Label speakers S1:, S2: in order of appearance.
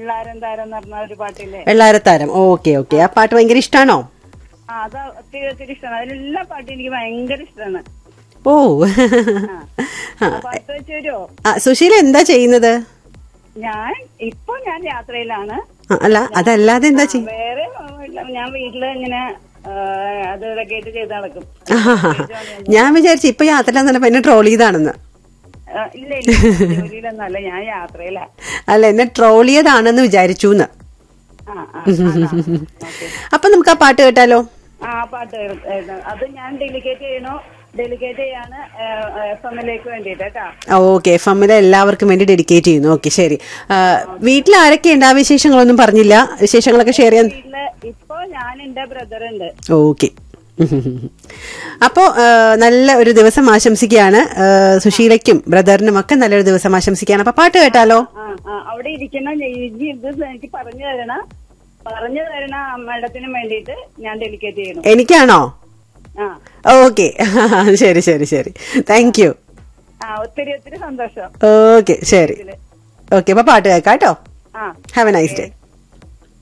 S1: വെള്ളാരം താരം എന്ന് പറഞ്ഞ ഒരു പാട്ടില്ലേ
S2: വെള്ളാരത്താരം ഓക്കെ ഓക്കെ ആ പാട്ട് ഭയങ്കര ഇഷ്ടാണോ
S1: ആ അത് ഒത്തിരി ഒത്തിരി ഇഷ്ടമാണ് അതിലെല്ലാ പാട്ടും എനിക്ക് ഭയങ്കര ഇഷ്ടമാണ്
S2: ഓ
S1: ആ പാട്ട് വെച്ച് വരുമോ
S2: ആ, സുശീല എന്താ ചെയ്യുന്നത്
S1: ഞാൻ ഇപ്പൊ ഞാൻ യാത്രയിലാണ്
S2: ആ, അല്ല അതല്ലാതെ എന്താ ചെയ്യ
S1: വേറെ ഇല്ല. ഞാൻ വീട്ടില് ഇങ്ങനെ ആ, അത് ഇതൊക്കെ ആയിട്ട് ചെയ്ത് നടക്കും
S2: ഞാൻ വിചാരിച്ചു ഇപ്പൊ യാത്ര എന്നപ്പോ എന്നെ ട്രോൾ ചെയ്താണെന്ന്
S1: ആ, ഇല്ല ഇല്ല ജോലിയിലൊന്നും അല്ല ഞാൻ യാത്രയിലാ
S2: അല്ല എന്നെ ട്രോൾ ചെയ്താണെന്ന് വിചാരിച്ചു എന്ന്
S1: ആ ആ ഓക്കെ
S2: അപ്പൊ നമുക്ക് ആ പാട്ട് കേട്ടാലോ
S1: ആ പാട്ട് എഴുതാം. അത് ഞാൻ ഡെലിഗേറ്റ് ചെയ്യണോ ഡെലിഗേറ്റ് ചെയ്യാണ് എഫ് എമ്മിലേക്ക് വേണ്ടിട്ട് കേട്ടാ
S2: ഓക്കെ എഫ് എമ്മിലെ എല്ലാവർക്കും വേണ്ടി ഡെഡിക്കേറ്റ് ചെയ്യുന്നു ഓക്കെ ശരി ആ, വീട്ടിൽ ആരൊക്കെയുണ്ട് ആ വിശേഷങ്ങളൊന്നും പറഞ്ഞില്ല വിശേഷങ്ങളൊക്കെ ഷെയർ ചെയ്യാൻ
S1: വീട്ടില് ഇപ്പൊ ഞാൻ എന്റെ ബ്രദർ ഉണ്ട്
S2: ഓക്കെ അപ്പോ ആ, നല്ല ഒരു ദിവസം ആശംസിക്കുകയാണ് ആ, സുശീലയ്ക്കും ബ്രദറിനും ഒക്കെ നല്ലൊരു ദിവസം ആശംസിക്കുകയാണ് അപ്പൊ പാട്ട് കേട്ടാലോ
S1: ആ ആ അവിടെ ഇരിക്കുന്ന ഇനി ഇത് എനിക്ക് പറഞ്ഞു തരണ പറഞ്ഞു തരണ മേഡത്തിനും വേണ്ടിയിട്ട് ഞാൻ ഡെലിഗേറ്റ് ചെയ്യണം
S2: എനിക്കാണോ
S1: ആ
S2: ഓക്കെ ശരി ശരി ശരി താങ്ക് യു
S1: ആ ഒത്തിരി ഒത്തിരി സന്തോഷം
S2: ഓക്കെ ശരി ഓക്കെ അപ്പൊ പാട്ട് കേൾക്കാം കേട്ടോ
S1: ആ
S2: ഹാവ് എ നൈസ് ഡേ